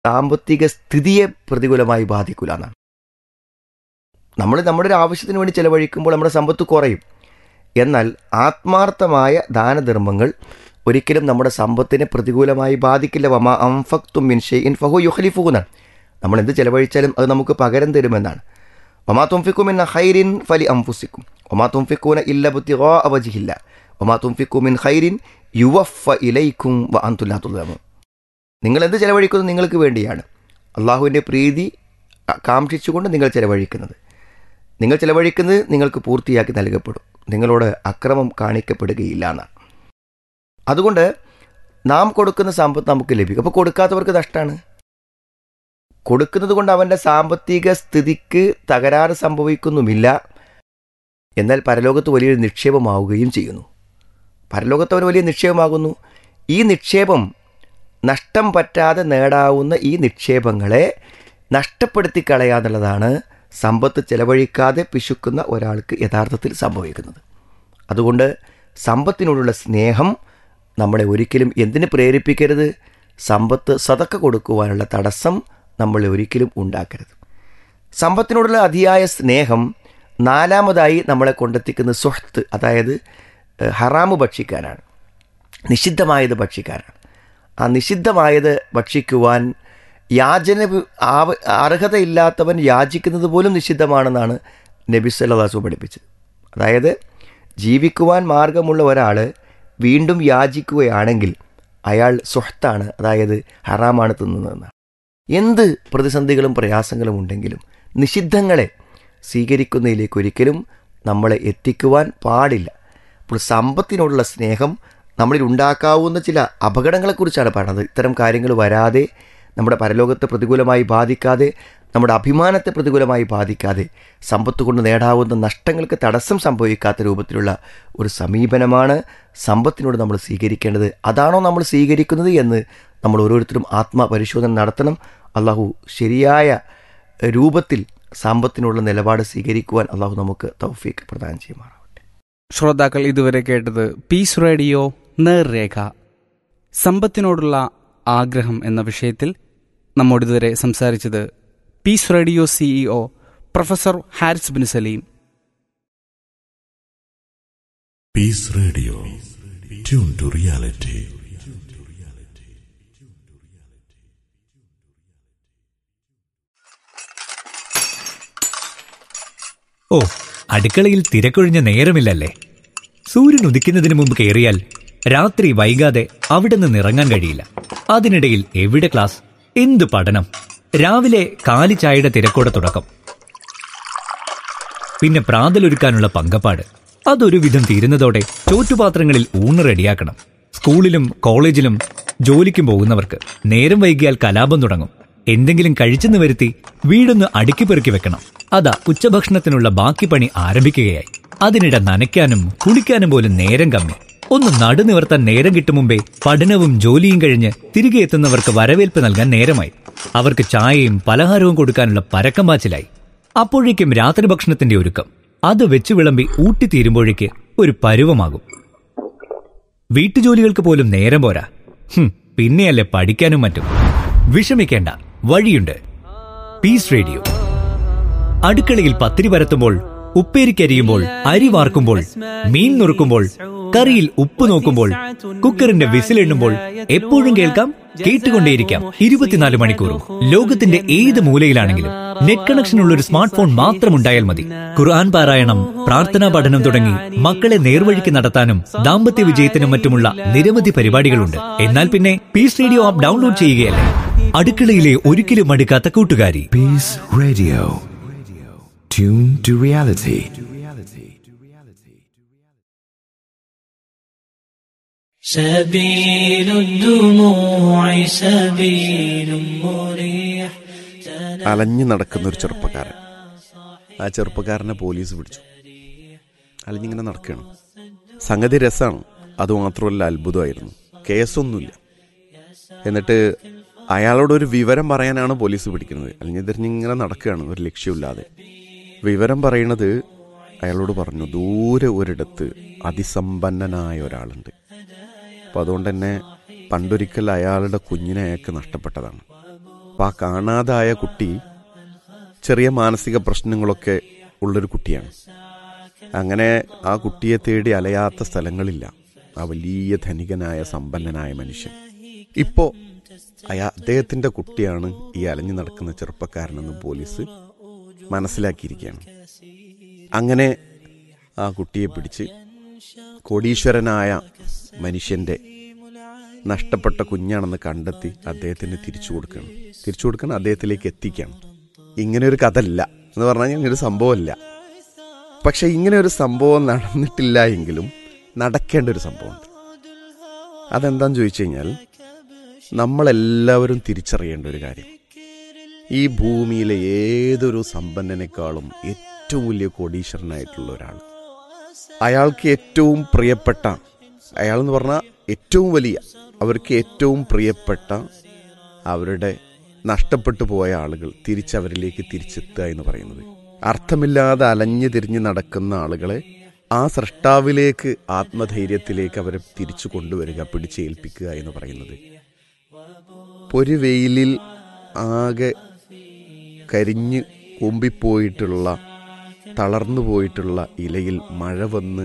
സാമ്പത്തിക സ്ഥിതിയെ പ്രതികൂലമായി ബാധിക്കില്ല എന്നാണ് നമ്മൾ നമ്മുടെ ഒരു ആവശ്യത്തിന് വേണ്ടി ചെലവഴിക്കുമ്പോൾ നമ്മുടെ സമ്പത്ത് കുറയും എന്നാൽ ആത്മാർത്ഥമായ ദാനധർമ്മങ്ങൾ ഒരിക്കലും നമ്മുടെ സമ്പത്തിനെ പ്രതികൂലമായി ബാധിക്കില്ല വമ അംഫക്തും മിൻ ഷെയ്ൻ ഫഹു യുഖലിഫുന്നാണ് നമ്മൾ എന്ത് ചെലവഴിച്ചാലും അത് നമുക്ക് പകരം തരുമെന്നാണ് ഒമാ തുംഫിക്കുമിൻ ഹൈറിൻ ഫലി അംഫുസിക്കും ഒമാ തുംഫിക്കൂന ഇല്ല ബുദ്ധിഗോ അവജിഹില്ല ഒമാ തുംഫിക്കുമിൻ ഹൈറിൻ യുവഫ ഇലൈക്കും വ അന്തുല്ലാത്തുള്ളമു നിങ്ങൾ എന്ത് ചെലവഴിക്കുന്നത് നിങ്ങൾക്ക് വേണ്ടിയാണ് അള്ളാഹുവിൻ്റെ പ്രീതി അ, കാംക്ഷിച്ചുകൊണ്ട് നിങ്ങൾ ചെലവഴിക്കുന്നത് നിങ്ങൾ ചെലവഴിക്കുന്നത് നിങ്ങൾക്ക് പൂർത്തിയാക്കി നൽകപ്പെടും നിങ്ങളോട് അക്രമം കാണിക്കപ്പെടുകയില്ല എന്നാണ് അതുകൊണ്ട് നാം കൊടുക്കുന്ന സമ്പത്ത് നമുക്ക് ലഭിക്കും അപ്പോൾ കൊടുക്കാത്തവർക്ക് നഷ്ടമാണ് കൊടുക്കുന്നത് കൊണ്ട് അവൻ്റെ സാമ്പത്തിക സ്ഥിതിക്ക് തകരാറ് സംഭവിക്കുന്നുമില്ല എന്നാൽ പരലോകത്ത് വലിയൊരു നിക്ഷേപമാവുകയും ചെയ്യുന്നു പരലോകത്ത് അവന് വലിയ നിക്ഷേപമാകുന്നു ഈ നിക്ഷേപം നഷ്ടം പറ്റാതെ നേടാവുന്ന ഈ നിക്ഷേപങ്ങളെ നഷ്ടപ്പെടുത്തി കളയാന്നുള്ളതാണ് സമ്പത്ത് ചെലവഴിക്കാതെ പിശുക്കുന്ന ഒരാൾക്ക് യഥാർത്ഥത്തിൽ സംഭവിക്കുന്നത് അതുകൊണ്ട് സമ്പത്തിനോടുള്ള സ്നേഹം നമ്മളെ ഒരിക്കലും എന്തിന് പ്രേരിപ്പിക്കരുത് സമ്പത്ത് സതക്ക കൊടുക്കുവാനുള്ള തടസ്സം നമ്മളെ ഒരിക്കലും ഉണ്ടാക്കരുത് സമ്പത്തിനോടുള്ള അതിയായ സ്നേഹം നാലാമതായി നമ്മളെ കൊണ്ടെത്തിക്കുന്ന സുഹത്ത് അതായത് ഏഹ്, ഹറാമ് ഭക്ഷിക്കാനാണ് നിഷിദ്ധമായത് ഭക്ഷിക്കാനാണ് ആ നിഷിദ്ധമായത് ഭക്ഷിക്കുവാൻ യാചന വി- ആവ അർഹതയില്ലാത്തവൻ യാചിക്കുന്നത് പോലും നിഷിദ്ധമാണെന്നാണ് നബി സല്ലാസു പഠിപ്പിച്ചത് അതായത് ജീവിക്കുവാൻ മാർഗമുള്ള ഒരാൾ വീണ്ടും യാചിക്കുകയാണെങ്കിൽ അയാൾ സ്വത്താണ് അതായത് ഹറാമാണ് തിന്നുന്നതെന്നാണ് എന്ത് പ്രതിസന്ധികളും പ്രയാസങ്ങളും ഉണ്ടെങ്കിലും നിഷിദ്ധങ്ങളെ സ്വീകരിക്കുന്നതിലേക്ക് ഒരിക്കലും നമ്മളെ എത്തിക്കുവാൻ പാടില്ല അപ്പോൾ സമ്പത്തിനോടുള്ള സ്നേഹം നമ്മളിൽ ഉണ്ടാക്കാവുന്ന ചില അപകടങ്ങളെക്കുറിച്ചാണ് പറയുന്നത് ഇത്തരം കാര്യങ്ങൾ വരാതെ നമ്മുടെ പരലോകത്തെ പ്രതികൂലമായി ബാധിക്കാതെ നമ്മുടെ അഭിമാനത്തെ പ്രതികൂലമായി ബാധിക്കാതെ സമ്പത്ത് കൊണ്ട് നേടാവുന്ന നഷ്ടങ്ങൾക്ക് തടസ്സം സംഭവിക്കാത്ത രൂപത്തിലുള്ള ഒരു സമീപനമാണ് സമ്പത്തിനോട് നമ്മൾ സ്വീകരിക്കേണ്ടത് അതാണോ നമ്മൾ സ്വീകരിക്കുന്നത് എന്ന് നമ്മൾ ഓരോരുത്തരും ആത്മപരിശോധന നടത്തണം അള്ളാഹു ശരിയായ രൂപത്തിൽ സമ്പത്തിനുള്ള നിലപാട് സ്വീകരിക്കുവാൻ അള്ളാഹു നമുക്ക് തൗഫീക്ക് പ്രദാനം ചെയ്യുമാറാവട്ടെ ശ്രോതാക്കൾ ഇതുവരെ കേട്ടത് പീസ് റേഡിയോ നേർരേഖ സമ്പത്തിനോടുള്ള ആഗ്രഹം എന്ന വിഷയത്തിൽ നമ്മോട് ഇതുവരെ സംസാരിച്ചത് Peace Radio CEO professor Haris Bin Saleem Peace Radio. Tune to reality. ഓ അടുക്കളയിൽ തിരക്കൊഴിഞ്ഞ നേരമില്ലല്ലേ സൂര്യൻ ഉദിക്കുന്നതിന് മുമ്പ് കയറിയാൽ രാത്രി വൈകാതെ അവിടെ നിന്ന് ഇറങ്ങാൻ കഴിയില്ല അതിനിടയിൽ എവിടെ ക്ലാസ് എന്ത് പഠനം രാവിലെ കാലി ചായയുടെ തിരക്കോടെ തുടക്കം പിന്നെ പ്രാതലൊരുക്കാനുള്ള പങ്കപ്പാട് അതൊരു വിധം തീരുന്നതോടെ ചോറ്റുപാത്രങ്ങളിൽ ഊണ് റെഡിയാക്കണം സ്കൂളിലും കോളേജിലും ജോലിക്കും പോകുന്നവർക്ക് നേരം വൈകിയാൽ കലാപം തുടങ്ങും എന്തെങ്കിലും കഴിച്ചെന്ന് വരുത്തി വീടൊന്ന് അടുക്കി പെറുക്കി വെക്കണം അതാ ഉച്ചഭക്ഷണത്തിനുള്ള ബാക്കി പണി ആരംഭിക്കുകയായി അതിനിടെ നനയ്ക്കാനും കുളിക്കാനും പോലും നേരം കമ്മി ഒന്ന് നടുനിവർത്താൻ നേരം കിട്ടും മുമ്പേ പഠനവും ജോലിയും കഴിഞ്ഞ് തിരികെ എത്തുന്നവർക്ക് വരവേൽപ്പ് നൽകാൻ നേരമായി അവർക്ക് ചായയും പലഹാരവും കൊടുക്കാനുള്ള പരക്കം പാച്ചിലായി അപ്പോഴേക്കും രാത്രി ഭക്ഷണത്തിന്റെ ഒരുക്കം അത് വെച്ച് വിളമ്പി ഊട്ടിത്തീരുമ്പോഴേക്ക് ഒരു പരുവമാകും വീട്ടുജോലികൾക്ക് പോലും നേരം പോരാ ഹും, പിന്നെയല്ലേ പഠിക്കാനും മറ്റും വിഷമിക്കേണ്ട വഴിയുണ്ട് പീസ് റേഡിയോ അടുക്കളയിൽ പത്തിരി പരത്തുമ്പോൾ ഉപ്പേരിക്കരിയുമ്പോൾ അരി വാർക്കുമ്പോൾ മീൻ നുറുക്കുമ്പോൾ കറിയിൽ ഉപ്പ് നോക്കുമ്പോൾ കുക്കറിന്റെ വിസിലെണ്ണുമ്പോൾ എപ്പോഴും കേൾക്കാം കേട്ടുകൊണ്ടേയിരിക്കാം ഇരുപത്തിനാല് മണിക്കൂറും ലോകത്തിന്റെ ഏത് മൂലയിലാണെങ്കിലും നെറ്റ് കണക്ഷനുള്ള ഒരു സ്മാർട്ട് ഫോൺ മാത്രം ഉണ്ടായാൽ മതി ഖുർആൻ പാരായണം പ്രാർത്ഥനാ പഠനം തുടങ്ങി മക്കളെ നേർവഴിക്ക് നടത്താനും ദാമ്പത്യ വിജയത്തിനും മറ്റുമുള്ള നിരവധി പരിപാടികളുണ്ട് എന്നാൽ പിന്നെ പീസ് റേഡിയോ ആപ്പ് ഡൗൺലോഡ് ചെയ്യുകയല്ലേ അടുക്കളയിലെ ഒരിക്കലും മടുക്കാത്ത കൂട്ടുകാരി Peace Radio. Tune to reality. سبيل الدموع سبيل مريح അലഞ്ഞു നടക്കുന്ന ഒരു ചെറുപ്പക്കാരൻ ആ ചെറുപ്പക്കാരനെ പോലീസ് പിടിച്ചു അലഞ്ഞിങ്ങനെ നടക്കുകയാണ് സംഗതി രസമാണ് അതുമാത്രമല്ല അത്ഭുതമായിരുന്നു കേസൊന്നുമില്ല എന്നിട്ട് അയാളോട് ഒരു വിവരം പറയാനാണ് പോലീസ് പിടിക്കുന്നത് അലിഞ്ഞു തിരിഞ്ഞിങ്ങനെ നടക്കുകയാണ് ഒരു ലക്ഷ്യമില്ലാതെ വിവരം പറയണത് അയാളോട് പറഞ്ഞു ദൂരെ ഒരിടത്ത് അതിസമ്പന്നനായ ഒരാളുണ്ട് അപ്പം അതുകൊണ്ട് തന്നെ പണ്ടൊരിക്കൽ അയാളുടെ കുഞ്ഞിനെ അയാൾക്ക് നഷ്ടപ്പെട്ടതാണ് അപ്പം അപ്പം ആ കാണാതായ കുട്ടി ചെറിയ മാനസിക പ്രശ്നങ്ങളൊക്കെ ഉള്ളൊരു കുട്ടിയാണ് അങ്ങനെ ആ കുട്ടിയെ തേടി അലയാത്ത സ്ഥലങ്ങളില്ല ആ വലിയ ധനികനായ സമ്പന്നനായ മനുഷ്യൻ ഇപ്പോ അയാ അദ്ദേഹത്തിന്റെ കുട്ടിയാണ് ഈ അലഞ്ഞു നടക്കുന്ന ചെറുപ്പക്കാരനെന്ന് പോലീസ് മനസ്സിലാക്കിയിരിക്കുകയാണ് അങ്ങനെ ആ കുട്ടിയെ പിടിച്ച് കോടീശ്വരനായ മനുഷ്യന്റെ നഷ്ടപ്പെട്ട കുഞ്ഞാണെന്ന് കണ്ടെത്തി അദ്ദേഹത്തിന് തിരിച്ചു കൊടുക്കണം തിരിച്ചു കൊടുക്കണം അദ്ദേഹത്തിലേക്ക് എത്തിക്കണം ഇങ്ങനെ ഒരു കഥ ഇല്ല എന്ന് പറഞ്ഞാൽ ഇങ്ങനെ ഒരു സംഭവമല്ല പക്ഷെ ഇങ്ങനെ ഒരു സംഭവം നടന്നിട്ടില്ല എങ്കിലും നടക്കേണ്ട ഒരു സംഭവമുണ്ട് അതെന്താന്ന് ചോദിച്ചു കഴിഞ്ഞാൽ നമ്മളെല്ലാവരും തിരിച്ചറിയേണ്ട ഒരു കാര്യം ഈ ഭൂമിയിലെ ഏതൊരു സമ്പന്നനേക്കാളും ഏറ്റവും വലിയ കോടീശ്വരനായിട്ടുള്ള ഒരാൾ അയാൾക്ക് ഏറ്റവും പ്രിയപ്പെട്ട അയാൾ എന്ന് പറഞ്ഞാൽ ഏറ്റവും വലിയ അവർക്ക് ഏറ്റവും പ്രിയപ്പെട്ട അവരുടെ നഷ്ടപ്പെട്ടു പോയ ആളുകൾ തിരിച്ചവരിലേക്ക് തിരിച്ചെത്തുക എന്ന് പറയുന്നത് അർത്ഥമില്ലാതെ അലഞ്ഞു തിരിഞ്ഞ് നടക്കുന്ന ആളുകളെ ആ സൃഷ്ടാവിലേക്ക് ആത്മധൈര്യത്തിലേക്ക് അവരെ തിരിച്ചു കൊണ്ടുവരിക പിടിച്ചേൽപ്പിക്കുക എന്ന് പറയുന്നത് ഒരു വെയിലിൽ ആകെ കരിഞ്ഞ് കൂമ്പിപ്പോയിട്ടുള്ള തളർന്നു പോയിട്ടുള്ള ഇലയിൽ മഴ വന്ന്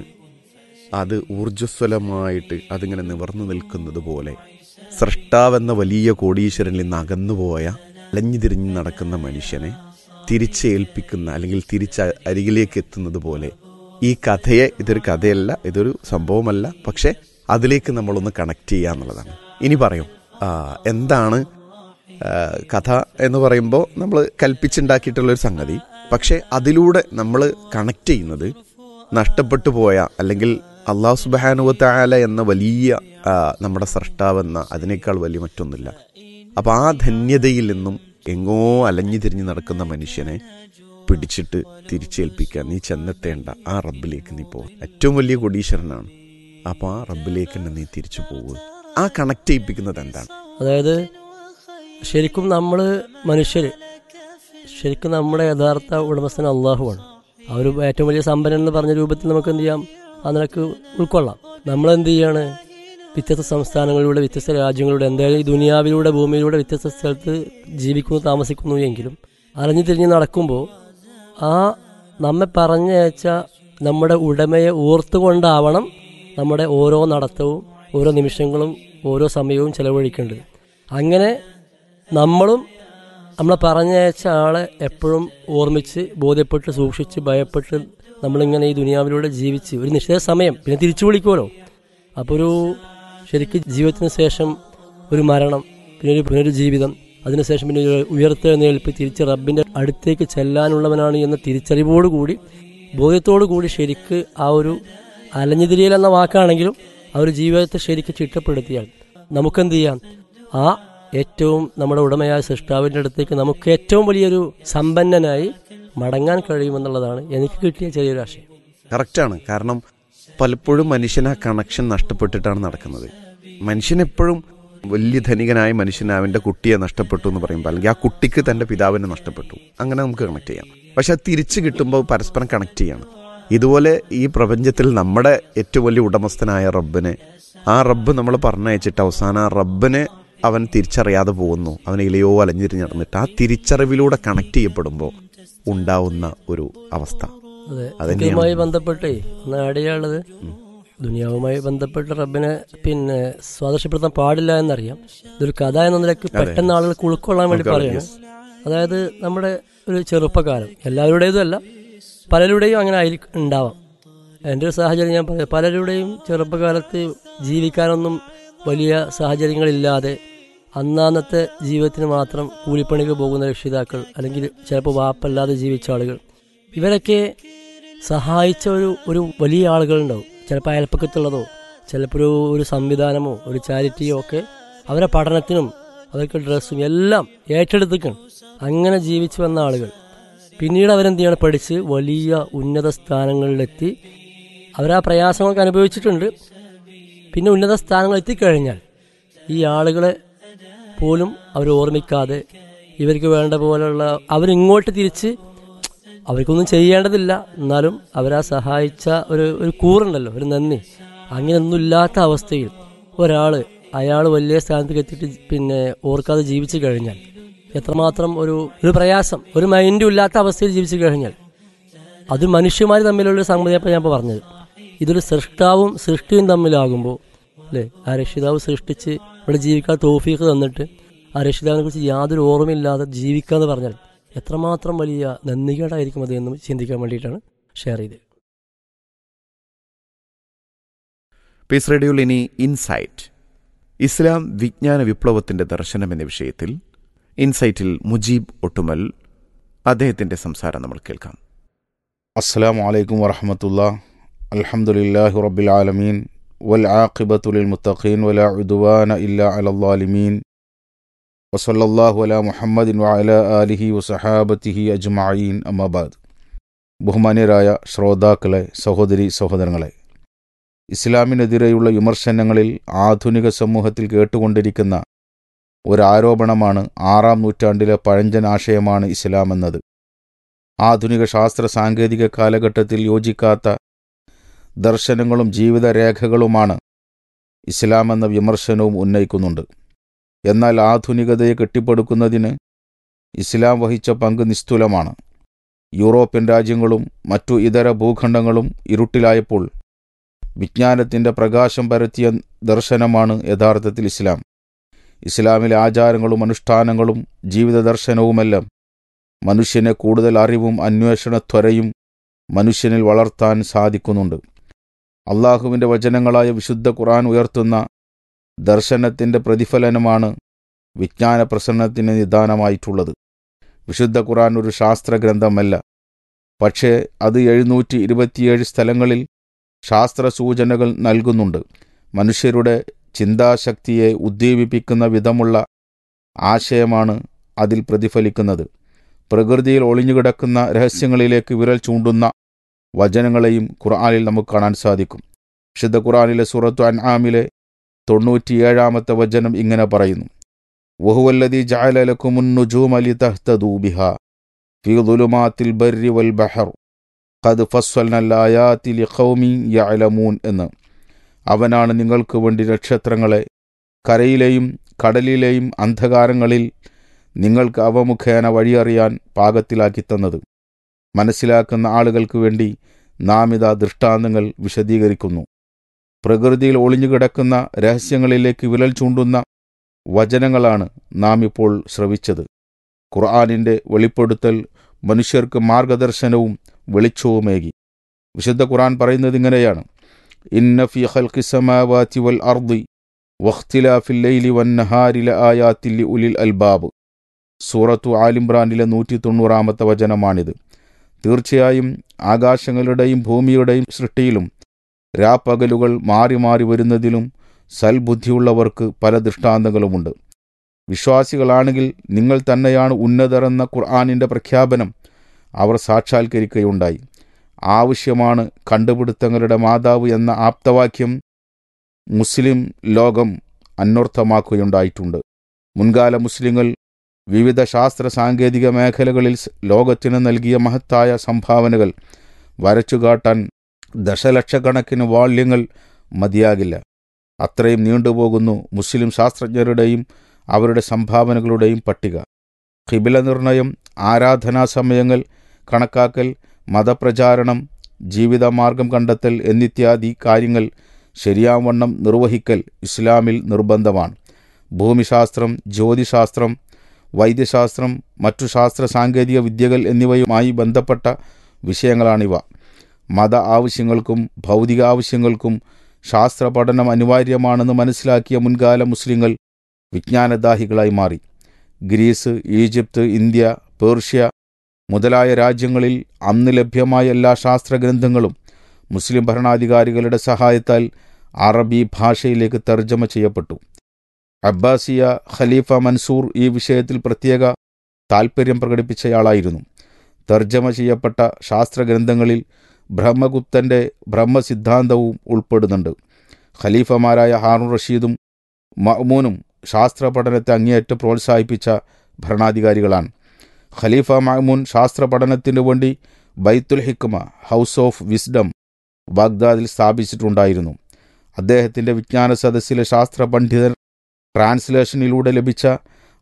അത് ഊർജ്ജസ്വലമായിട്ട് അതിങ്ങനെ നിവർന്നു നിൽക്കുന്നത് പോലെ സൃഷ്ടാവെന്ന വലിയ കോടീശ്വരനിൽ നിന്ന് അകന്നുപോയ അലഞ്ഞു തിരിഞ്ഞ് നടക്കുന്ന മനുഷ്യനെ തിരിച്ചേൽപ്പിക്കുന്ന അല്ലെങ്കിൽ തിരിച്ച് അരികിലേക്ക് എത്തുന്നത് പോലെ ഈ കഥയെ ഇതൊരു കഥയല്ല ഇതൊരു സംഭവമല്ല പക്ഷെ അതിലേക്ക് നമ്മളൊന്ന് കണക്ട് ചെയ്യുക എന്നുള്ളതാണ് ഇനി പറയും ആ, എന്താണ് ആ, കഥ എന്ന് പറയുമ്പോൾ നമ്മൾ കൽപ്പിച്ചുണ്ടാക്കിയിട്ടുള്ള ഒരു സംഗതി പക്ഷെ അതിലൂടെ നമ്മൾ കണക്ട് ചെയ്യുന്നത് നഷ്ടപ്പെട്ടു പോയ അല്ലെങ്കിൽ അള്ളാഹു സുബാനുവത്തായാല എന്ന വലിയ ആ, നമ്മുടെ സൃഷ്ടാവെന്ന അതിനേക്കാൾ വലിയ മറ്റൊന്നുമില്ല അപ്പൊ ആ ധന്യതയിൽ നിന്നും എങ്ങോ അലഞ്ഞു തിരിഞ്ഞ് നടക്കുന്ന മനുഷ്യനെ പിടിച്ചിട്ട് തിരിച്ചേൽപ്പിക്കുക നീ ചെന്നെത്തേണ്ട ആ റബ്ബിലേക്ക് നീ പോകും ഏറ്റവും വലിയ കൊടീശ്വരനാണ് അപ്പൊ ആ റബ്ബിലേക്ക് തന്നെ നീ തിരിച്ചു പോകുക ആ കണക്ട് ചെയ്യിപ്പിക്കുന്നത് എന്താണ് അതായത് ശരിക്കും നമ്മൾ മനുഷ്യർ ശരിക്കും നമ്മുടെ യഥാർത്ഥ ഉടമസ്ഥൻ അള്ളാഹുവാണ് ആ ഒരു ഏറ്റവും വലിയ സമ്പന്നൻ എന്ന് പറഞ്ഞ രൂപത്തിൽ നമുക്ക് എന്ത് ചെയ്യാം ആ നിലക്ക് ഉൾക്കൊള്ളാം നമ്മൾ എന്ത് ചെയ്യാണ് വ്യത്യസ്ത സംസ്ഥാനങ്ങളിലൂടെ വ്യത്യസ്ത രാജ്യങ്ങളിലൂടെ എന്തായാലും ഈ ദുനിയാവിലൂടെ ഭൂമിയിലൂടെ വ്യത്യസ്ത സ്ഥലത്ത് ജീവിക്കുന്നു താമസിക്കുന്നു എങ്കിലും അലഞ്ഞു തിരിഞ്ഞ് നടക്കുമ്പോൾ ആ നമ്മെ പറഞ്ഞയച്ച നമ്മുടെ ഉടമയെ ഓർത്തുകൊണ്ടാവണം നമ്മുടെ ഓരോ നടത്തവും ഓരോ നിമിഷങ്ങളും ഓരോ സമയവും ചെലവഴിക്കേണ്ടത് അങ്ങനെ നമ്മളും നമ്മളെ പറഞ്ഞയച്ച ആളെ എപ്പോഴും ഓർമ്മിച്ച് ബോധ്യപ്പെട്ട് സൂക്ഷിച്ച് ഭയപ്പെട്ട് നമ്മളിങ്ങനെ ഈ ദുനിയാവിലൂടെ ജീവിച്ച് ഒരു നിശ്ചിത സമയം പിന്നെ തിരിച്ചു വിളിക്കുമല്ലോ അപ്പോൾ ഒരു ശരിക്കും ജീവിതത്തിന് ശേഷം ഒരു മരണം പിന്നെ ഒരു പുനരുജീവിതം അതിനുശേഷം പിന്നെ ഒരു ഉയർത്തെഴുന്നേൽപ്പ് തിരിച്ച് റബ്ബിന്റെ അടുത്തേക്ക് ചെല്ലാനുള്ളവനാണ് എന്ന തിരിച്ചറിവോടുകൂടി ബോധ്യത്തോടുകൂടി ശരിക്ക് ആ ഒരു അലഞ്ഞുതിരിയൽ എന്ന വാക്കാണെങ്കിലും ആ ഒരു ജീവിതത്തെ ശരിക്ക് ചിട്ടപ്പെടുത്തിയാൽ നമുക്കെന്ത് ചെയ്യാം ആ ഏറ്റവും നമ്മുടെ ഉടമയായ സൃഷ്ടാവിൻ്റെ അടുത്തേക്ക് നമുക്ക് ഏറ്റവും വലിയൊരു സമ്പന്നനായി മടങ്ങാൻ കഴിയുമെന്നുള്ളതാണ് എനിക്ക് കിട്ടിയ ചെറിയൊരു ആശയം കറക്റ്റാണ് കാരണം പലപ്പോഴും മനുഷ്യൻ ആ കണക്ഷൻ നഷ്ടപ്പെട്ടിട്ടാണ് നടക്കുന്നത് മനുഷ്യൻ എപ്പോഴും വലിയ ധനികനായ മനുഷ്യൻ അവന്റെ കുട്ടിയെ നഷ്ടപ്പെട്ടു എന്ന് പറയുമ്പോൾ അല്ലെങ്കിൽ ആ കുട്ടിക്ക് തന്റെ പിതാവിനെ നഷ്ടപ്പെട്ടു അങ്ങനെ നമുക്ക് കണക്ട് ചെയ്യാം പക്ഷെ അത് തിരിച്ചു കിട്ടുമ്പോൾ പരസ്പരം കണക്ട് ചെയ്യണം ഇതുപോലെ ഈ പ്രപഞ്ചത്തിൽ നമ്മുടെ ഏറ്റവും വലിയ ഉടമസ്ഥനായ റബ്ബിനെ ആ റബ്ബ് നമ്മൾ പറഞ്ഞയച്ചിട്ട് അവസാനം ആ റബ്ബിനെ അവൻ തിരിച്ചറിയാതെ പോകുന്നു അവൻ ഇലയോ അലഞ്ഞിരിഞ്ഞ് നടന്നിട്ട് ആ തിരിച്ചറിവിലൂടെ കണക്ട് ചെയ്യപ്പെടുമ്പോൾ ഉണ്ടാവുന്ന ഒരു അവസ്ഥ അതെ അതന്നെയാണ്. ഇതുമായി ബന്ധപ്പെട്ടേ ഒന്ന് ആഡ് ചെയ്യാനുള്ളത് ദുനിയാവുമായി ബന്ധപ്പെട്ട് റബ്ബിനെ പിന്നെ സ്വാദർശപ്പെടുത്താൻ പാടില്ല എന്നറിയാം ഇതൊരു കഥ എന്ന നിലയ്ക്ക് പെട്ടെന്ന് ആളുകൾക്ക് ഉൾക്കൊള്ളാൻ വേണ്ടി ഉൾക്കൊള്ളാൻ, പറയാണ് അതായത് നമ്മുടെ ഒരു ചെറുപ്പക്കാലം എല്ലാവരുടേതും അല്ല പലരുടെയും അങ്ങനെ ആയിരിക്കും ഉണ്ടാവാം എൻ്റെ ഒരു സാഹചര്യം ഞാൻ പറയാം പലരുടെയും ചെറുപ്പകാലത്ത് ജീവിക്കാനൊന്നും വലിയ സാഹചര്യങ്ങളില്ലാതെ അന്നാന്നത്തെ ജീവിതത്തിന് മാത്രം കൂലിപ്പണിക്ക് പോകുന്ന രക്ഷിതാക്കൾ അല്ലെങ്കിൽ ചിലപ്പോൾ വാപ്പല്ലാതെ ജീവിച്ച ആളുകൾ ഇവരൊക്കെ സഹായിച്ച ഒരു ഒരു വലിയ ആളുകളുണ്ടാവും ചിലപ്പോൾ അയൽപ്പക്കത്തുള്ളതോ ചിലപ്പോൾ ഒരു ഒരു സംവിധാനമോ ഒരു ചാരിറ്റിയോ ഒക്കെ അവരെ പഠനത്തിനും അവർക്ക് ഡ്രസ്സും എല്ലാം ഏറ്റെടുത്തിക്കണം അങ്ങനെ ജീവിച്ചു വന്ന ആളുകൾ പിന്നീട് അവരെന്ത് ചെയ്യണം പഠിച്ച് വലിയ ഉന്നത സ്ഥാനങ്ങളിലെത്തി അവരാ പ്രയാസങ്ങളൊക്കെ അനുഭവിച്ചിട്ടുണ്ട് പിന്നെ ഉന്നത സ്ഥാനങ്ങൾ എത്തിക്കഴിഞ്ഞാൽ ഈ ആളുകളെ പോലും അവർ ഓർമ്മിക്കാതെ ഇവർക്ക് വേണ്ട പോലെയുള്ള അവരിങ്ങോട്ട് തിരിച്ച് അവർക്കൊന്നും ചെയ്യേണ്ടതില്ല എന്നാലും അവരാ സഹായിച്ച ഒരു ഒരു കൂറുണ്ടല്ലോ ഒരു നന്ദി അങ്ങനെയൊന്നും ഇല്ലാത്ത അവസ്ഥയിൽ ഒരാൾ അയാൾ വലിയ സ്ഥാനത്തേക്ക് എത്തിയിട്ട് പിന്നെ ഓർക്കാതെ ജീവിച്ചു കഴിഞ്ഞാൽ എത്രമാത്രം ഒരു ഒരു പ്രയാസം ഒരു മൈൻഡും ഇല്ലാത്ത അവസ്ഥയിൽ ജീവിച്ചു കഴിഞ്ഞാൽ അത് മനുഷ്യന്മാർ തമ്മിലുള്ള സംഗതിയപ്പോൾ ഞാൻ ഇപ്പോൾ പറഞ്ഞത് ഇതൊരു സൃഷ്ടാവും സൃഷ്ടിയും തമ്മിലാകുമ്പോൾ അല്ലേ ആ രക്ഷിതാവ് സൃഷ്ടിച്ച് ഇവിടെ ജീവിക്കാൻ തോഫീക്ക് തന്നിട്ട് ആ രക്ഷിതാവിനെ കുറിച്ച് യാതൊരു ഓർമ്മയില്ലാതെ ജീവിക്കുക എന്ന് പറഞ്ഞാൽ എത്രമാത്രം വലിയ നന്ദികേടായിരിക്കും അത് എന്ന് ചിന്തിക്കാൻ വേണ്ടിയിട്ടാണ് ഷെയർ ചെയ്തത് പീസ് റേഡിയോയിൽ ഇനി ഇൻസൈറ്റ് ഇസ്ലാം വിജ്ഞാന വിപ്ലവത്തിന്റെ ദർശനം എന്ന വിഷയത്തിൽ ഇൻസൈറ്റിൽ മുജീബ് ഒട്ടുമൽ അദ്ദേഹത്തിന്റെ സംസാരം നമ്മൾ കേൾക്കാം അസ്സലാമു അലൈക്കും വറഹമത്തുള്ള അൽഹംദുലില്ലാഹി റബ്ബിൽ ആലമീൻ വൽ ആഖിബത്തു ലിൽ മുത്തഖീൻ വലാ ഉദ്വാന ഇല്ലാ അലൽ ളാലിമീൻ വസല്ലല്ലാഹു അലാ മുഹമ്മദിൻ വഅല ആലിഹി വസഹാബത്തിഹി അജ്മഈൻ അമ്മബാദ് ബഹുമാന്യരായ ശ്രോതാക്കളെ സഹോദരി സഹോദരങ്ങളെ ഇസ്ലാമിനെതിരെയുള്ള വിമർശനങ്ങളിൽ ആധുനിക സമൂഹത്തിൽ കേട്ടുകൊണ്ടിരിക്കുന്ന ഒരാരോപണമാണ് ആറാം നൂറ്റാണ്ടിലെ പഴഞ്ചൻ ആശയമാണ് ഇസ്ലാം എന്നത് ആധുനിക ശാസ്ത്ര സാങ്കേതിക കാലഘട്ടത്തിൽ യോജിക്കാത്ത ദർശനങ്ങളും ജീവിതരേഖകളുമാണ് ഇസ്ലാം എന്ന വിമർശനവും ഉന്നയിക്കുന്നുണ്ട് എന്നാൽ ആധുനികതയെ കെട്ടിപ്പടുക്കുന്നതിന് ഇസ്ലാം വഹിച്ച പങ്ക് നിസ്തുലമാണ് യൂറോപ്യൻ രാജ്യങ്ങളും മറ്റു ഇതര ഭൂഖണ്ഡങ്ങളും ഇരുട്ടിലായപ്പോൾ വിജ്ഞാനത്തിൻ്റെ പ്രകാശം പരത്തിയ ദർശനമാണ് യഥാർത്ഥത്തിൽ ഇസ്ലാം ഇസ്ലാമിലെ ആചാരങ്ങളും അനുഷ്ഠാനങ്ങളും ജീവിത ദർശനവുമെല്ലാം മനുഷ്യനെ കൂടുതൽ അറിവും അന്വേഷണത്വരയും മനുഷ്യനിൽ വളർത്താൻ സാധിക്കുന്നുണ്ട് അള്ളാഹുവിൻ്റെ വചനങ്ങളായ വിശുദ്ധ ഖുർആൻ ഉയർത്തുന്ന ദർശനത്തിൻ്റെ പ്രതിഫലനമാണ് വിജ്ഞാന പ്രസരണത്തിന് നിദാനമായിട്ടുള്ളത് വിശുദ്ധ ഖുർആൻ ഒരു ശാസ്ത്രഗ്രന്ഥമല്ല പക്ഷേ അത് എഴുന്നൂറ്റി ഇരുപത്തിയേഴ് സ്ഥലങ്ങളിൽ ശാസ്ത്ര സൂചനകൾ നൽകുന്നുണ്ട് മനുഷ്യരുടെ ചിന്താശക്തിയെ ഉദ്ദീപിപ്പിക്കുന്ന വിധമുള്ള ആശയമാണ് അതിൽ പ്രതിഫലിക്കുന്നത് പ്രകൃതിയിൽ ഒളിഞ്ഞുകിടക്കുന്ന രഹസ്യങ്ങളിലേക്ക് വിരൽ ചൂണ്ടുന്ന വചനങ്ങളെയും ഖുർആാനിൽ നമുക്ക് കാണാൻ സാധിക്കും വിശുദ്ധ ഖുർആാനിലെ സൂറത്തു അൻആമിലെ തൊണ്ണൂറ്റിയേഴാമത്തെ വചനം ഇങ്ങനെ പറയുന്നു വഹുവല്ലതി ജാലലക്കുമുന്നുജൂമലി തഹ്തദൂബിഹ ഫി ദുലുമാത്തിൽ ബർരി വൽ ബഹർ ഖദ് ഫസ്വൽനല്ലായാത്തി ലിഖൗമി യഅലമൂൻ എന്ന് അവനാണ് നിങ്ങൾക്ക് വേണ്ടി നക്ഷത്രങ്ങളെ കരയിലെയും കടലിലെയും അന്ധകാരങ്ങളിൽ നിങ്ങൾക്ക് അവ മുഖേന വഴിയറിയാൻ പാകത്തിലാക്കി തന്നത് മനസ്സിലാക്കുന്ന ആളുകൾക്ക് വേണ്ടി നാം ഇതാ ദൃഷ്ടാന്തങ്ങൾ വിശദീകരിക്കുന്നു പ്രകൃതിയിൽ ഒളിഞ്ഞുകിടക്കുന്ന രഹസ്യങ്ങളിലേക്ക് വിരൽ ചൂണ്ടുന്ന വചനങ്ങളാണ് നാം ഇപ്പോൾ ശ്രവിച്ചത് ഖുർആാനിൻ്റെ വെളിപ്പെടുത്തൽ മനുഷ്യർക്ക് മാർഗദർശനവും വെളിച്ചവുമേകി വിശുദ്ധ ഖുർആൻ പറയുന്നത് ഇങ്ങനെയാണ് ഇന്ന ഫി ഖൽഖി സമാവാതി വൽ അർദി വഖ്തിലാഫിൽ ലൈലി വൻ നഹാരി ലആയാത്തിൽ ലിഉലിൽ അൽബാബ് സൂറത്തു ആലിംബ്രാനിലെ നൂറ്റി തൊണ്ണൂറാമത്തെ വചനമാണിത് തീർച്ചയായും ആകാശങ്ങളുടെയും ഭൂമിയുടെയും സൃഷ്ടിയിലും രാപ്പകലുകൾ മാറി മാറി വരുന്നതിലും സൽബുദ്ധിയുള്ളവർക്ക് പല ദൃഷ്ടാന്തങ്ങളുമുണ്ട് വിശ്വാസികളാണെങ്കിൽ നിങ്ങൾ തന്നെയാണ് ഉന്നതരെന്ന ഖുർആാനിൻ്റെ പ്രഖ്യാപനം അവർ സാക്ഷാത്കരിക്കുകയുണ്ടായി ആവശ്യമാണ് കണ്ടുപിടുത്തങ്ങളുടെ മാതാവ് എന്ന ആപ്തവാക്യം മുസ്ലിം ലോകം അന്വർത്ഥമാക്കുകയുണ്ടായിട്ടുണ്ട് മുൻകാല മുസ്ലിങ്ങൾ വിവിധ ശാസ്ത്ര സാങ്കേതിക മേഖലകളിൽ ലോകത്തിന് നൽകിയ മഹത്തായ സംഭാവനകൾ വരച്ചുകാട്ടാൻ ദശലക്ഷക്കണക്കിന് വാള്യങ്ങൾ മതിയാകില്ല അത്രയും നീണ്ടുപോകുന്നു മുസ്ലിം ശാസ്ത്രജ്ഞരുടെയും അവരുടെ സംഭാവനകളുടെയും പട്ടിക ഖിബില നിർണയം ആരാധനാ സമയങ്ങൾ കണക്കാക്കൽ മതപ്രചാരണം ജീവിതമാർഗം കണ്ടെത്തൽ എന്നിത്യാദി കാര്യങ്ങൾ ശരിയാവണ്ണം നിർവഹിക്കൽ ഇസ്ലാമിൽ നിർബന്ധമാണ് ഭൂമിശാസ്ത്രം ജ്യോതിശാസ്ത്രം വൈദ്യശാസ്ത്രം മറ്റു ശാസ്ത്ര സാങ്കേതിക വിദ്യകൾ എന്നിവയുമായി ബന്ധപ്പെട്ട വിഷയങ്ങളാണിവ മത ആവശ്യങ്ങൾക്കും ഭൗതിക ആവശ്യങ്ങൾക്കും ശാസ്ത്ര പഠനം അനിവാര്യമാണെന്ന് മനസ്സിലാക്കിയ മുൻകാല മുസ്ലിങ്ങൾ വിജ്ഞാനദാഹികളായി മാറി ഗ്രീസ് ഈജിപ്ത് ഇന്ത്യ പേർഷ്യ മുതലായ രാജ്യങ്ങളിൽ അന്ന് ലഭ്യമായ എല്ലാ ശാസ്ത്രഗ്രന്ഥങ്ങളും മുസ്ലിം ഭരണാധികാരികളുടെ സഹായത്താൽ അറബി ഭാഷയിലേക്ക് തർജ്ജമ ചെയ്യപ്പെട്ടു അബ്ബാസിയ ഖലീഫ മൻസൂർ ഈ വിഷയത്തിൽ പ്രത്യേക താൽപ്പര്യം പ്രകടിപ്പിച്ചയാളായിരുന്നു തർജ്ജമ ചെയ്യപ്പെട്ട ശാസ്ത്രഗ്രന്ഥങ്ങളിൽ ബ്രഹ്മഗുപ്തന്റെ ബ്രഹ്മസിദ്ധാന്തവും ഉൾപ്പെടുന്നുണ്ട് ഖലീഫമാരായ ഹാറൂൺ റഷീദും മഅ്മൂനും ശാസ്ത്ര പഠനത്തെ അങ്ങേയറ്റം പ്രോത്സാഹിപ്പിച്ച ഭരണാധികാരികളാണ് ഖലീഫ മഅ്മൂൻ ശാസ്ത്ര പഠനത്തിനു വേണ്ടി Baitul Hikma house of wisdom ബാഗ്ദാദിൽ സ്ഥാപിച്ചിട്ടുണ്ടായിരുന്നു അദ്ദേഹത്തിൻ്റെ വിജ്ഞാന സദസ്സിലെ ശാസ്ത്ര പണ്ഡിതർ ട്രാൻസ്ലേഷനിലൂടെ ലഭിച്ച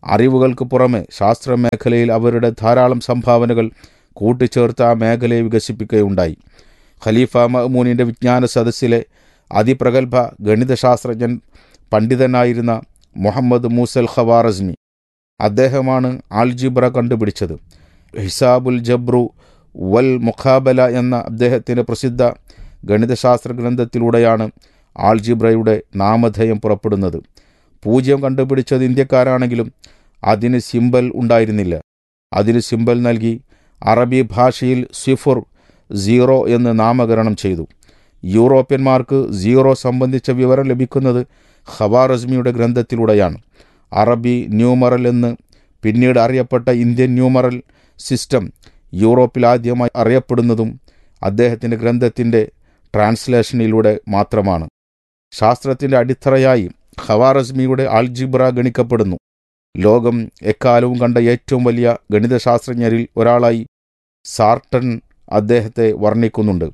അറിവുകൾക്ക് പുറമെ ശാസ്ത്രമേഖലയിൽ അവരുടെ ധാരാളം സംഭാവനകൾ കൂട്ടിച്ചേർത്ത് ആ മേഖലയെ വികസിപ്പിക്കുകയുണ്ടായി ഖലീഫ മഹ്മൂനിൻ്റെ വിജ്ഞാന സദസ്സിലെ അതിപ്രഗത്ഭ ഗണിതശാസ്ത്രജ്ഞൻ പണ്ഡിതനായിരുന്ന മുഹമ്മദ് മൂസൽ ഖവാറസ്മി അദ്ദേഹമാണ് ആൽജിബ്ര കണ്ടുപിടിച്ചത് ഹിസാബുൽ ജബ്രു വൽ മുഖാബല എന്ന അദ്ദേഹത്തിൻ്റെ പ്രസിദ്ധ ഗണിതശാസ്ത്ര ഗ്രന്ഥത്തിലൂടെയാണ് ആൾജിബ്രയുടെ നാമധേയം പുറപ്പെടുന്നത് പൂജ്യം കണ്ടുപിടിച്ചത് ഇന്ത്യക്കാരാണെങ്കിലും അതിന് സിമ്പൽ ഉണ്ടായിരുന്നില്ല അതിന് സിമ്പൽ നൽകി അറബി ഭാഷയിൽ സിഫുർ സീറോ എന്ന് നാമകരണം ചെയ്തു യൂറോപ്യന്മാർക്ക് സീറോ സംബന്ധിച്ച വിവരം ലഭിക്കുന്നത് ഖവാറസ്മിയുടെ ഗ്രന്ഥത്തിലൂടെയാണ് അറബി ന്യൂമറൽ എന്ന് പിന്നീട് അറിയപ്പെട്ട ഇന്ത്യൻ ന്യൂമറൽ സിസ്റ്റം യൂറോപ്പിൽ ആദ്യമായി അറിയപ്പെടുന്നതും അദ്ദേഹത്തിൻ്റെ ഗ്രന്ഥത്തിൻ്റെ ട്രാൻസ്ലേഷനിലൂടെ മാത്രമാണ് ശാസ്ത്രത്തിൻ്റെ അടിത്തറയായി ഖവാറസ്മിയുടെ ആൽജിബ്ര ഗണിക്കപ്പെടുന്നു ലോകം എക്കാലവും കണ്ട ഏറ്റവും വലിയ ഗണിതശാസ്ത്രജ്ഞരിൽ ഒരാളായി സാർട്ടൺ അദ്ദേഹത്തെ വർണ്ണിക്കുന്നുണ്ട്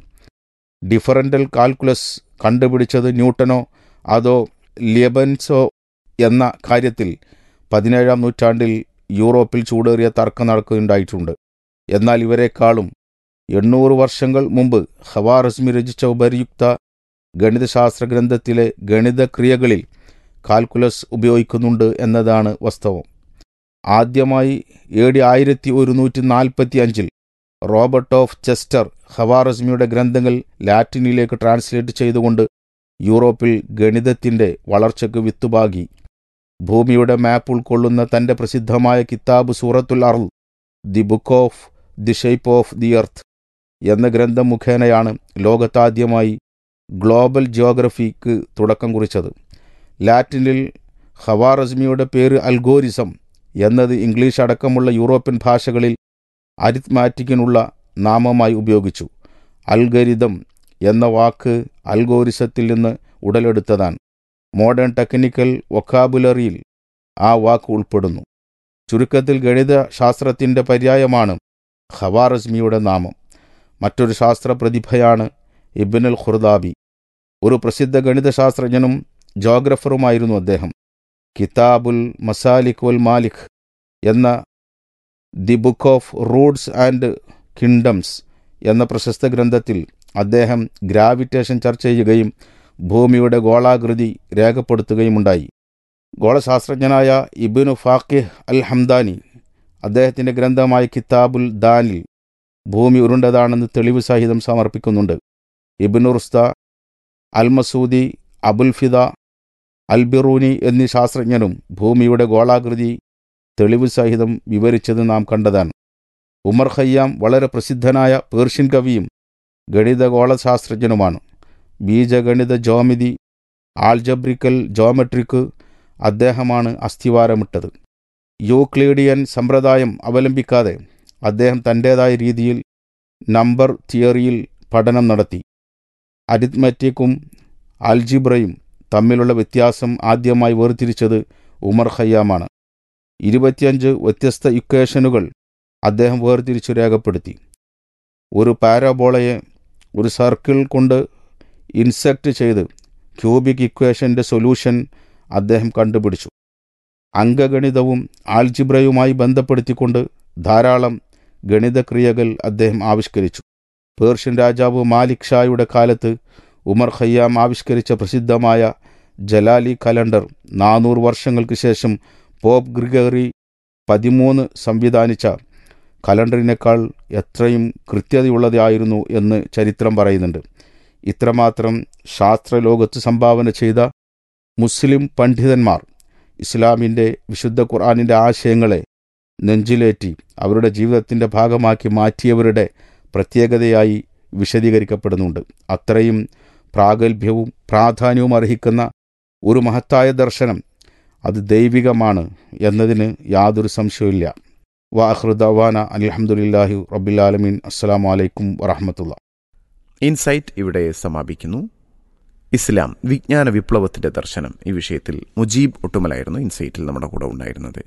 ഡിഫറൻ്റൽ കാൽക്കുലസ് കണ്ടുപിടിച്ചത് ന്യൂട്ടനോ അതോ ലിയബൻസോ എന്ന കാര്യത്തിൽ പതിനേഴാം നൂറ്റാണ്ടിൽ യൂറോപ്പിൽ ചൂടേറിയ തർക്കം നടക്കുകയുണ്ടായിട്ടുണ്ട് എന്നാൽ ഇവരെക്കാളും എണ്ണൂറ് വർഷങ്ങൾ മുമ്പ് ഹവാറസ്മി രചിച്ച ഉപരിയുക്ത ഗണിതശാസ്ത്ര ഗ്രന്ഥത്തിലെ ഗണിതക്രിയകളിൽ കാൽക്കുലസ് ഉപയോഗിക്കുന്നുണ്ട് എന്നതാണ് വാസ്തവം ആദ്യമായി എ ഡി ആയിരത്തി ഒരുന്നൂറ്റി നാൽപ്പത്തി അഞ്ചിൽ റോബർട്ട് ഓഫ് ചെസ്റ്റർ ഹവാറസ്മിയുടെ ഗ്രന്ഥങ്ങൾ ലാറ്റിനിലേക്ക് ട്രാൻസ്ലേറ്റ് ചെയ്തുകൊണ്ട് യൂറോപ്പിൽ ഗണിതത്തിൻ്റെ വളർച്ചയ്ക്ക് വിത്തുപാകി ഭൂമിയുടെ മാപ്പ് ഉൾക്കൊള്ളുന്ന തൻ്റെ പ്രസിദ്ധമായ കിതാബ് സൂറത്തുൽ അർൾ the book of the shape of the earth എന്ന ഗ്രന്ഥം മുഖേനയാണ് ലോകത്താദ്യമായി ഗ്ലോബൽ ജിയോഗ്രഫിക്ക് തുടക്കം കുറിച്ചത് ലാറ്റിനിൽ ഹവാറസ്മിയുടെ പേര് അൽഗോരിസം എന്നത് ഇംഗ്ലീഷ് അടക്കമുള്ള യൂറോപ്യൻ ഭാഷകളിൽ അരിത്മാറ്റിക്കിനുള്ള നാമമായി ഉപയോഗിച്ചു അൽഗരിതം എന്ന വാക്ക് അൽഗോരിസത്തിൽ നിന്ന് ഉടലെടുത്തതാണ് മോഡേൺ ടെക്നിക്കൽ വൊക്കാബുലറിയിൽ ആ വാക്ക് ഉൾപ്പെടുന്നു ചുരുക്കത്തിൽ ഗണിത ശാസ്ത്രത്തിൻ്റെ പര്യായമാണ് ഖവാറസ്മിയുടെ നാമം മറ്റൊരു ശാസ്ത്ര പ്രതിഭയാണ് ഇബിനുൽ ഖുർദാബി ഒരു പ്രസിദ്ധ ഗണിതശാസ്ത്രജ്ഞനും ജോഗ്രഫറുമായിരുന്നു അദ്ദേഹം കിതാബുൽ മസാലിക് വൽ മാലിക് എന്ന the book of routes and kingdoms എന്ന പ്രശസ്ത ഗ്രന്ഥത്തിൽ അദ്ദേഹം ഗ്രാവിറ്റേഷൻ ചർച്ച ചെയ്യുകയും ഭൂമിയുടെ ഗോളാകൃതി രേഖപ്പെടുത്തുകയുമുണ്ടായി ഗോളശാസ്ത്രജ്ഞനായ ഇബിനു ഫാക്കിഹ് അൽ ഹംദാനി അദ്ദേഹത്തിൻ്റെ ഗ്രന്ഥമായ കിതാബുൽ ദാനിൽ ഭൂമി ഉരുണ്ടതാണെന്ന് തെളിവ് സഹിതം സമർപ്പിക്കുന്നുണ്ട് ഇബിനു റുസ്ത അൽ മസൂദി അബുൽ ഫിദ അൽ ബിറൂനി എന്നീ ശാസ്ത്രജ്ഞരും ഭൂമിയുടെ ഗോളാകൃതി തെളിവ് സഹിതം വിവരിച്ചത് നാം കണ്ടതാണ് ഉമർ ഖയ്യാം വളരെ പ്രസിദ്ധനായ പേർഷ്യൻ കവിയും ഗണിതഗോളശാസ്ത്രജ്ഞനുമാണ് ബീജഗണിത ജോമിതി ആൾജബ്രിക്കൽ ജോമെട്രിക്ക് അദ്ദേഹമാണ് അസ്ഥിവാരമിട്ടത് യൂക്ലീഡിയൻ സമ്പ്രദായം അവലംബിക്കാതെ അദ്ദേഹം തൻ്റേതായ രീതിയിൽ നമ്പർ തിയറിയിൽ പഠനം നടത്തി അരിത്മെറ്റിക്കും ആൽജിബ്രയും തമ്മിലുള്ള വ്യത്യാസം ആദ്യമായി വേർതിരിച്ചത് ഉമർ ഖയ്യാമാണ് ഇരുപത്തിയഞ്ച് വ്യത്യസ്ത ഇക്വേഷനുകൾ അദ്ദേഹം വേർതിരിച്ചു രേഖപ്പെടുത്തി ഒരു പാരാബോളയെ ഒരു സർക്കിൾ കൊണ്ട് ഇൻസെക്റ്റ് ചെയ്ത് ക്യൂബിക് ഇക്വേഷൻ്റെ സൊല്യൂഷൻ അദ്ദേഹം കണ്ടുപിടിച്ചു അംഗഗണിതവും ആൽജിബ്രയുമായി ബന്ധപ്പെടുത്തിക്കൊണ്ട് ധാരാളം ഗണിതക്രിയകൾ അദ്ദേഹം ആവിഷ്കരിച്ചു പേർഷ്യൻ രാജാവ് മാലിക് ഷായുടെ കാലത്ത് ഉമർ ഖയ്യാം ആവിഷ്കരിച്ച പ്രസിദ്ധമായ ജലാലി കലണ്ടർ നാനൂറ് വർഷങ്ങൾക്ക് ശേഷം പോപ്പ് ഗ്രിഗറി പതിമൂന്ന് സംവിധാനിച്ച കലണ്ടറിനേക്കാൾ എത്രയും കൃത്യതയുള്ളതായിരുന്നു എന്ന് ചരിത്രം പറയുന്നുണ്ട് ഇത്രമാത്രം ശാസ്ത്രലോകത്ത് സംഭാവന ചെയ്ത മുസ്ലിം പണ്ഡിതന്മാർ ഇസ്ലാമിൻ്റെ വിശുദ്ധ ഖുർആാനിൻ്റെ ആശയങ്ങളെ നെഞ്ചിലേറ്റി അവരുടെ ജീവിതത്തിൻ്റെ ഭാഗമാക്കി മാറ്റിയവരുടെ പ്രത്യേകതയായി വിശദീകരിക്കപ്പെടുന്നുണ്ട് അത്രയും പ്രാഗൽഭ്യവും പ്രാധാന്യവും അർഹിക്കുന്ന ഒരു മഹത്തായ ദർശനം അത് ദൈവികമാണ് എന്നതിന് യാതൊരു സംശയവുമില്ല വാഹൃദവാന അലഹമുല്ലാഹി റബ്ബിലാലമീൻ അസ്സാം വലൈക്കും വറഹമത്തുള്ള ഇൻസൈറ്റ് ഇവിടെ സമാപിക്കുന്നു ഇസ്ലാം വിജ്ഞാന വിപ്ലവത്തിന്റെ ദർശനം ഈ വിഷയത്തിൽ മുജീബ് ഒട്ടുമലായിരുന്നു ഇൻസൈറ്റിൽ നമ്മുടെ കൂടെ ഉണ്ടായിരുന്നത്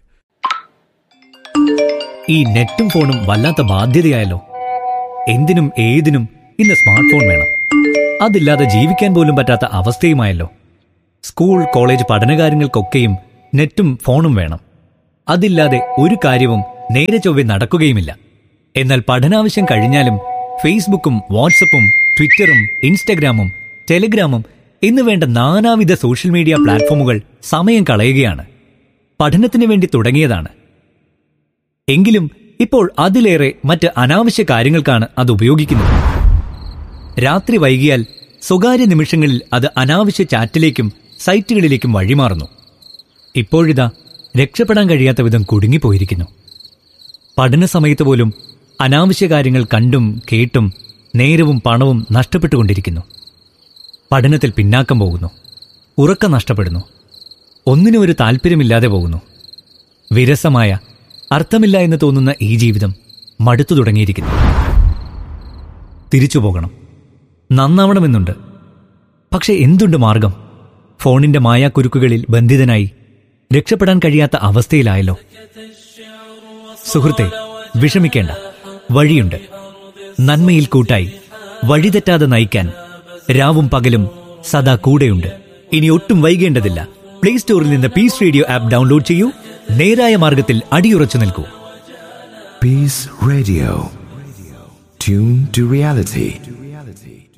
ഈ നെറ്റും ഫോണും വല്ലാത്ത ബാധ്യതയായല്ലോ എന്തിനും ഏതിനും ഇന്ന് സ്മാർട്ട് ഫോൺ വേണം അതില്ലാതെ ജീവിക്കാൻ പോലും പറ്റാത്ത അവസ്ഥയുമായല്ലോ സ്കൂൾ കോളേജ് പഠനകാര്യങ്ങൾക്കൊക്കെയും നെറ്റും ഫോണും വേണം അതില്ലാതെ ഒരു കാര്യവും നേരെ ചൊവ്വെ നടക്കുകയുമില്ല എന്നാൽ പഠനാവശ്യം കഴിഞ്ഞാലും ഫേസ്ബുക്കും വാട്സപ്പും ട്വിറ്ററും ഇൻസ്റ്റഗ്രാമും ടെലിഗ്രാമും എന്ന് വേണ്ട നാനാവിധ സോഷ്യൽ മീഡിയ പ്ലാറ്റ്ഫോമുകൾ സമയം കളയുകയാണ് പഠനത്തിന് വേണ്ടി തുടങ്ങിയതാണ് എങ്കിലും ഇപ്പോൾ അതിലേറെ മറ്റ് അനാവശ്യ കാര്യങ്ങൾക്കാണ് അത് ഉപയോഗിക്കുന്നത് രാത്രി വൈകിയാൽ സ്വകാര്യ നിമിഷങ്ങളിൽ അത് അനാവശ്യ ചാറ്റിലേക്കും സൈറ്റുകളിലേക്കും വഴിമാറുന്നു ഇപ്പോഴിതാ രക്ഷപ്പെടാൻ കഴിയാത്ത വിധം കുടുങ്ങിപ്പോയിരിക്കുന്നു പഠന സമയത്ത് പോലും അനാവശ്യ കാര്യങ്ങൾ കണ്ടും കേട്ടും നേരവും പണവും നഷ്ടപ്പെട്ടുകൊണ്ടിരിക്കുന്നു പഠനത്തിൽ പിന്നാക്കം പോകുന്നു ഉറക്കം നഷ്ടപ്പെടുന്നു ഒന്നിനും ഒരു താല്പര്യമില്ലാതെ പോകുന്നു വിരസമായ അർത്ഥമില്ല എന്ന് തോന്നുന്ന ഈ ജീവിതം മടുത്തു തുടങ്ങിയിരിക്കുന്നു തിരിച്ചു പോകണം നന്നാവണമെന്നുണ്ട് പക്ഷെ എന്തുണ്ട് മാർഗം ഫോണിന്റെ മായാക്കുരുക്കുകളിൽ ബന്ധിതനായി രക്ഷപ്പെടാൻ കഴിയാത്ത അവസ്ഥയിലായല്ലോ സുഹൃത്തെ വിഷമിക്കേണ്ട വഴിയുണ്ട് നന്മയിൽ കൂട്ടായി വഴിതെറ്റാതെ നയിക്കാൻ രാവും പകലും സദാ കൂടെയുണ്ട് ഇനി ഒട്ടും വൈകേണ്ടതില്ല പ്ലേ സ്റ്റോറിൽ നിന്ന് പീസ് റേഡിയോ ആപ്പ് ഡൗൺലോഡ് ചെയ്യൂ നേരായ മാർഗത്തിൽ അടിയുറച്ചു നിൽക്കൂ Peace Radio. Tune to reality.